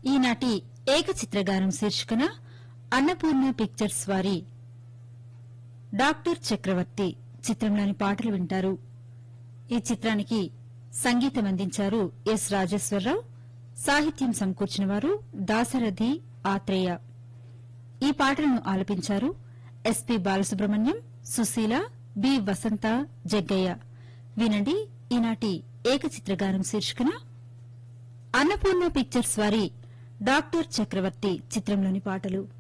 ఈనాటి ఏకచిత్రగానం శీర్షికన అన్నపూర్ణ పిక్చర్స్ వారి డాక్టర్ చక్రవర్తి చిత్రంలోని పాటలు వింటారు ఈ చిత్రానికి సంగీతం అందించారు ఎస్ రాజేశ్వరరావు సాహిత్యం సమకూర్చిన వారు దాసరథి ఆత్రేయ ఈ పాటలను ఆలపించారు ఎస్పి బాలసుబ్రహ్మణ్యం సుశీల బి వసంత జగ్గయ్య వినండి ఈనాటి ఏకచిత్రగానం శీర్షికన అన్నపూర్ణ పిక్చర్స్ వారి డాక్టర్ చక్రవర్తి చిత్రంలోని పాటలు